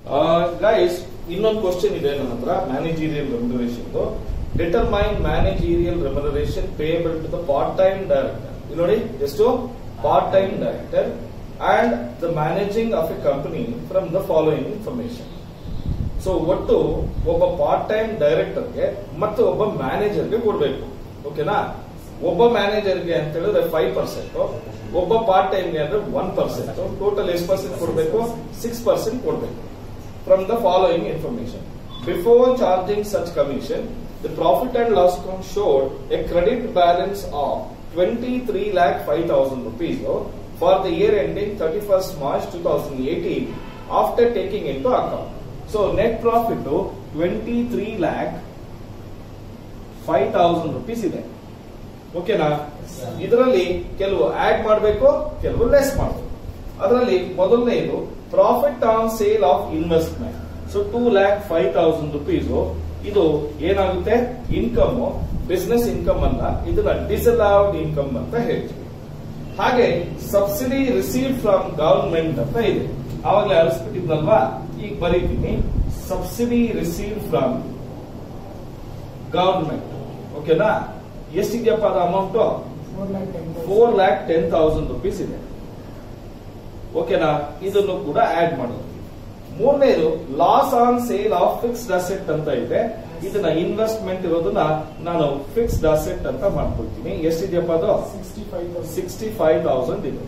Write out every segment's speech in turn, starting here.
guys ಇನ್ನೊಂದು question ಇದೆ ನನ್ನ ಹತ್ರ managerial remuneration determine managerial remuneration payable to the part time director ಇಲ್ಲಿ ನೋಡಿ ಎಷ್ಟು part time director and the managing of a company from the following information so ಒಟ್ಟು ಒಬ್ಬ ಪಾರ್ಟ್ ಟೈಮ್ ಡೈರೆಕ್ಟರ್ಗೆ ಮತ್ತು ಒಬ್ಬ ಮ್ಯಾನೇಜರ್ಗೆ ಕೊಡಬೇಕು ಓಕೆನಾ ಒಬ್ಬ ಮ್ಯಾನೇಜರ್ಗೆ ಅಂತ ಹೇಳಿದ್ರೆ ಫೈವ್ ಪರ್ಸೆಂಟ್ ಒಬ್ಬ ಪಾರ್ಟ್ ಟೈಮ್ಗೆ ಅಂದ್ರೆ ಒನ್ ಪರ್ಸೆಂಟ್ ಟೋಟಲ್ ಎಷ್ಟು ಪರ್ಸೆಂಟ್ ಕೊಡಬೇಕು ಸಿಕ್ಸ್ ಪರ್ಸೆಂಟ್ ಕೊಡಬೇಕು from the following information before charging such commission the profit and loss account showed a credit balance of twenty three lakh five thousand rupees for the year ending thirty first March two thousand eighteen after taking in to account so net profit twenty three lakh five thousand rupees ಇದೆ ಓಕೆನಾ ಇದರಲ್ಲಿ ಕೆಲವು add ಮಾಡಬೇಕು ಕೆಲವು less ಮಾಡಬೇಕು ಅದರಲ್ಲಿ ಮೊದಲನೇದು profit on sale of investment so two lakh five thousand rupees ಇದು ಏನಾಗುತ್ತೆ ಇನ್ಕಮ್ ಬಿಸ್ನೆಸ್ ಇನ್ಕಮ್ ಅನ್ನ ಇದನ್ನ ಡಿಸಲೌಡ್ ಇನ್ಕಮ್ ಅಂತ ಹೇಳ್ತೀವಿ ಹಾಗೆ ಸಬ್ಸಿಡಿ ರಿಸೀವ್ ಫ್ರಮ್ ಗವರ್ಮೆಂಟ್ ಅಂತ ಇದೆ ಆವಾಗಲೇ ಅಳಿಸ್ಬಿಟ್ಟಿದ್ನಲ್ವಾ ಈಗ ಬರೀತೀನಿ ಸಬ್ಸಿಡಿ ರಿಸೀವ್ ಫ್ರಮ್ ಗವರ್ಮೆಂಟ್ ಓಕೆನಾ ಎಷ್ಟಿದೆಯಪ್ಪ ಅದು amount four lakh ten thousand rupees ಇದೆ ಓಕೆನಾ ಇದನ್ನು ಕೂಡ ಆಡ್ ಮಾಡೋದು ಮೂರನೇದು loss on sale of fixed asset ಅಂತ ಇದೆ ಇದನ್ನ ಇನ್ವೆಸ್ಟ್ಮೆಂಟ್ ಇರೋದನ್ನ ನಾನು ಫಿಕ್ಸ್ಡ್ ಅಸೆಟ್ ಅಂತ ಮಾಡ್ಕೊಳ್ತೀನಿ ಎಷ್ಟಿದೆಯಪ್ಪ ಅದು ಸಿಕ್ಸ್ಟಿ ಫೈವ್ ತೌಸಂಡ್ ಇದೆ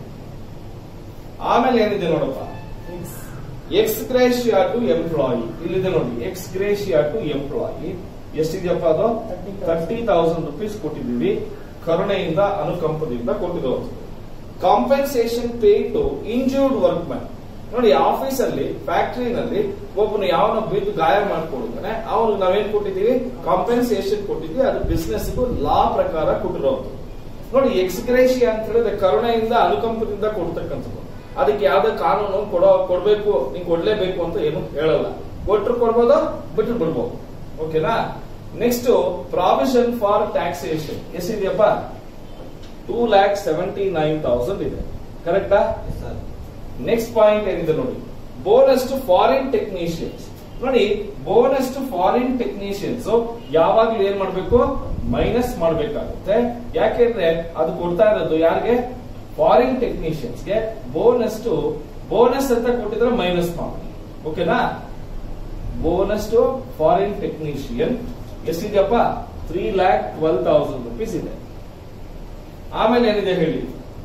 ಆಮೇಲೆ ಏನಿದೆ ನೋಡಪ್ಪ ಎಕ್ಸ್ ಗ್ರೇಷಿಯಾ ಟು ಎಂಪ್ಲಾಯಿ ಇಲ್ಲಿದೆ ನೋಡಿ ಎಕ್ಸ್ ಗ್ರೇಷಿಯಾ ಟು ಎಂಪ್ಲಾಯಿ ಎಷ್ಟಿದೆಯಪ್ಪ ಅದು ತರ್ಟಿ ತೌಸಂಡ್ ರುಪೀಸ್ ಕೊಟ್ಟಿದ್ದೀವಿ ಕರುಣೆಯಿಂದ ಅನುಕಂಪದಿಂದ ಕೊಟ್ಟಿರೋದು compensation pay to injured work man ನೋಡಿ ಆಫೀಸ್ ಅಲ್ಲಿ ಫ್ಯಾಕ್ಟರಿನಲ್ಲಿ ಒಬ್ಬನು ಯಾವನ ಬಿದ್ದು ಗಾಯ ಮಾಡ್ಕೊಡಿದ್ದಾನೆ ಅವನು ನಾವೇನ್ ಕೊಟ್ಟಿದ್ದೀವಿ ಕಾಂಪೆನ್ಸೇಷನ್ ಕೊಟ್ಟಿದ್ವಿ ಅದು ಬಿಸ್ನೆಸ್ ಲಾ ಪ್ರಕಾರ ಕೊಟ್ಟಿರೋದು ನೋಡಿ ಎಕ್ಸ್ಗ್ರೇಷಿಯಾ ಅಂತ ಹೇಳಿದ್ರೆ ಕರುಣೆಯಿಂದ ಅನುಕಂಪದಿಂದ ಕೊಡ್ತಕ್ಕಂಥದ್ದು ಅದಕ್ಕೆ ಯಾವ್ದೇ ಕಾನೂನು ಕೊಡೋ ಕೊಡ್ಬೇಕು ನೀನ್ ಕೊಡ್ಲೇಬೇಕು ಅಂತ ಏನು ಹೇಳಲ್ಲ ಕೊಟ್ರು ಕೊಡ್ಬೋದ ಬಿಟ್ಟು ಬಿಡ್ಬೋದು ಓಕೆನಾ ನೆಕ್ಸ್ಟ್ ಪ್ರಾವಿಷನ್ ಫಾರ್ ಟ್ಯಾಕ್ಸೇಷನ್ ಎಷ್ಟಿದೆಯಪ್ಪ two lakh seventy nine thousand ಇದೆ ಕರೆಕ್ಟಾ ನೆಕ್ಸ್ಟ್ ಪಾಯಿಂಟ್ ಏನಿದೆ ನೋಡಿ ಬೋನಸ್ ಟು ಫಾರಿನ್ ಟೆಕ್ನಿಷಿಯನ್ಸ್ ನೋಡಿ ಬೋನಸ್ ಟು ಫಾರಿನ್ ಟೆಕ್ನಿಷಿಯನ್ಸ್ ಯಾವಾಗ್ಲೂ ಏನ್ ಮಾಡ್ಬೇಕು ಮೈನಸ್ ಮಾಡ್ಬೇಕಾಗುತ್ತೆ ಯಾಕೆಂದ್ರೆ ಅದು ಕೊಡ್ತಾ ಇರೋದು ಯಾರಿಗೆ ಫಾರಿನ್ ಟೆಕ್ನಿಷಿಯನ್ಸ್ಗೆ ಬೋನಸ್ ಟು ಬೋನಸ್ ಅಂತ ಕೊಟ್ಟಿದ್ರೆ ಮೈನಸ್ ಮಾಡಿ ಓಕೆನಾ ಬೋನಸ್ ಟು ಫಾರಿನ್ ಟೆಕ್ನಿಷಿಯನ್ ಎಷ್ಟಿದೆಯಪ್ಪ three lakh twelve thousand rupees ಇದೆ ಆಮೇಲೆ ಏನಿದೆ ಹೇಳಿ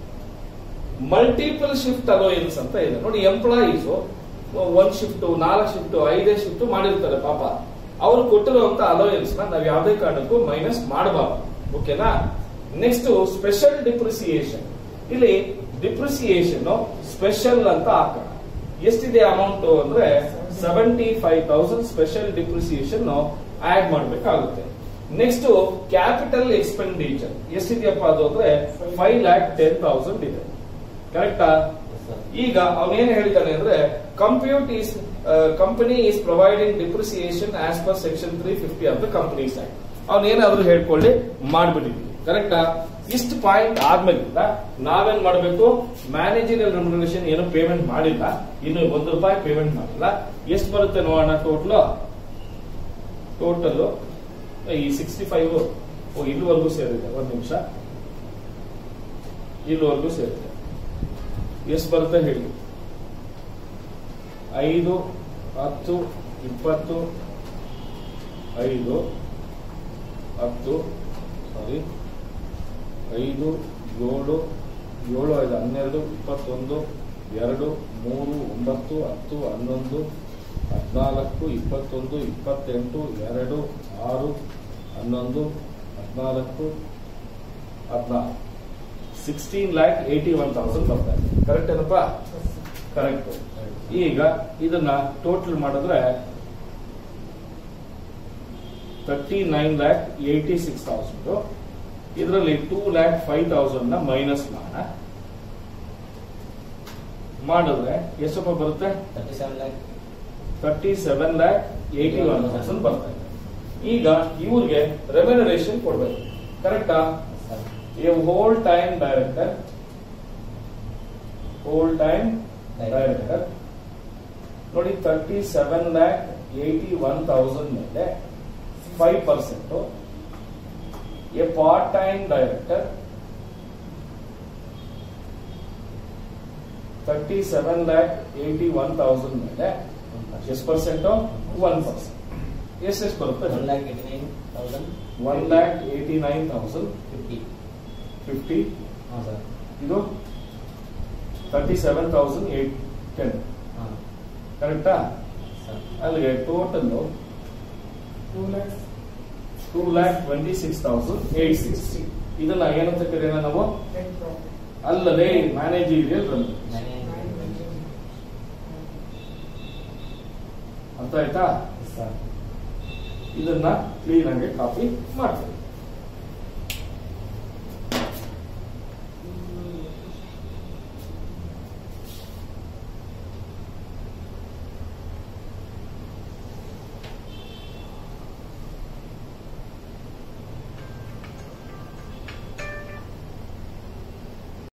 ಮಲ್ಟಿಪಲ್ ಶಿಫ್ಟ್ ಅಲೋಯನ್ಸ್ ಅಂತ ಇದೆ ನೋಡಿ ಎಂಪ್ಲಾಯೀಸ್ ಒಂದ್ ಶಿಫ್ಟ್ ನಾಲ್ಕು ಶಿಫ್ಟ್ ಐದೇ ಶಿಫ್ಟ್ ಮಾಡಿರ್ತಾರೆ ಪಾಪ ಅವ್ರು ಕೊಟ್ಟಿರುವಂತ ಅಲೋಯನ್ಸ್ ನ ನಾವ್ ಯಾವುದೇ ಕಾರಣಕ್ಕೂ ಮೈನಸ್ ಮಾಡಬಾರ್ದು ಓಕೆನಾ ನೆಕ್ಸ್ಟ್ ಸ್ಪೆಷಲ್ ಡಿಪ್ರಿಸಿಯೇಷನ್ ಇಲ್ಲಿ ಡಿಪ್ರಿಸಿಯೇಷನ್ ಸ್ಪೆಷಲ್ ಅಂತ ಹಾಕೋಣ ಎಷ್ಟಿದೆ ಅಮೌಂಟ್ ಅಂದ್ರೆ seventy five thousand special depreciation add ಮಾಡಬೇಕಾಗುತ್ತೆ ನೆಕ್ಸ್ಟ್ ಕ್ಯಾಪಿಟಲ್ ಎಕ್ಸ್ಪೆಂಡಿಚರ್ ಎಷ್ಟಿದೆಯಪ್ಪ ಅದು ಅಂದ್ರೆ ಫೈವ್ ಲ್ಯಾಕ್ ಟೆನ್ ತೌಸಂಡ್ ಇದೆ ಕರೆಕ್ಟಾ ಈಗ ಅವನೇನ್ ಹೇಳಿದಾನೆ ಅಂದ್ರೆ compute is company is providing depreciation as per section three fifty of the companies act ಅವನೇನಾದ್ರೂ ಹೇಳ್ಕೊಳ್ಳಿ ಮಾಡ್ಬಿಟ್ಟಿದ್ವಿ ಕರೆಕ್ಟಾ ಇಷ್ಟು ಪಾಯಿಂಟ್ ಆದ್ಮೇಲಿಂದ ನಾವೇನ್ ಮಾಡಬೇಕು ಮ್ಯಾನೇಜರಿಯಲ್ ರೆಮ್ಯುನರೇಷನ್ ಏನು ಪೇಮೆಂಟ್ ಮಾಡಿಲ್ಲ ಇನ್ನು ಒಂದು ರೂಪಾಯಿ ಪೇಮೆಂಟ್ ಮಾಡಿಲ್ಲ ಎಷ್ಟು ಬರುತ್ತೆ ನೋಡೋಣ ಟೋಟಲ್ ಟೋಟಲ್ ಈ ಸಿಕ್ಸ್ಟಿ ಫೈವ್ ಇಲ್ಲಿವರೆಗೂ ಸೇರಿದೆ ಒಂದ್ ನಿಮಿಷ ಇಲ್ಲಿವರೆಗೂ ಸೇರಿದೆ ಎಷ್ಟು ಬರುತ್ತೆ ಹೇಳಿ ಐದು ಹತ್ತು ಇಪ್ಪತ್ತು ಐದು ಹತ್ತು ಸಾರಿ ಐದು ಏಳು ಏಳು ಐದು ಹನ್ನೆರಡು ಇಪ್ಪತ್ತೊಂದು ಎರಡು ಮೂರು ಒಂಬತ್ತು ಹತ್ತು ಹನ್ನೊಂದು ಹದಿನಾಲ್ಕು ಇಪ್ಪತ್ತೊಂದು ಇಪ್ಪತ್ತೆಂಟು ಎರಡು ಆರು ಹನ್ನೊಂದು ಹದಿನಾಲ್ಕು ಹದಿನಾಲ್ಕು sixteen lakh eighty one thousand ಬರ್ತಾ ಇದೆ ಕರೆಕ್ಟ್ ಏನಪ್ಪ ಕರೆಕ್ಟ್ ಈಗ ಇದನ್ನ ಟೋಟಲ್ ಮಾಡಿದ್ರೆ thirty nine lakh eighty six thousand ಇದರಲ್ಲಿ ಟೂ ಲ್ಯಾಕ್ ಫೈವ್ ತೌಸಂಡ್ ನ ಮೈನಸ್ ಮಾಡೋಣ ಮಾಡಿದ್ರೆ ಎಷ್ಟಪ್ಪ ಬರುತ್ತೆ thirty seven lakh eighty one thousand ಬರ್ತಾ ಇದೆ ಈಗ ಇವ್ರಿಗೆ ರೆಮ್ಯುನರೇಷನ್ ಕೊಡ್ಬೇಕು ಕರೆಕ್ಟಾ a whole time director whole time director ನೋಡಿ thirty seven lakh eighty one thousand ಮೇಲೆ five percent a part time director thirty seven lakh eighty one thousand ಮೇಲೆ ಎಷ್ಟು ಪರ್ಸೆಂಟ್ ಒನ್ ಪರ್ಸೆಂಟ್ ಎಷ್ಟೆಷ್ಟು ಬರುತ್ತೆ one lakh eighty nine thousand one lakh eighty nine thousand fifty fifty ಹಾಂ sir ಇದು thirty seven thousand eight ten ಹಾಂ ಕರೆಕ್ಟಾ sir ಅಲ್ಲಿಗೆ total two lakh twenty six thousand eight sixty ಇದನ್ನ ಏನಂತ ಕರೆಯೋಣ ನಾವು ಅಲ್ಲದೆ ಮ್ಯಾನೇಜೀರಿಯಲ್ ರನ್ ಅರ್ಥ ಆಯ್ತಾ ಸರ್ ಇದನ್ನ ಕ್ಲೀನ್ ಆಗಿ ಕಾಪಿ ಮಾಡ್ತೀವಿ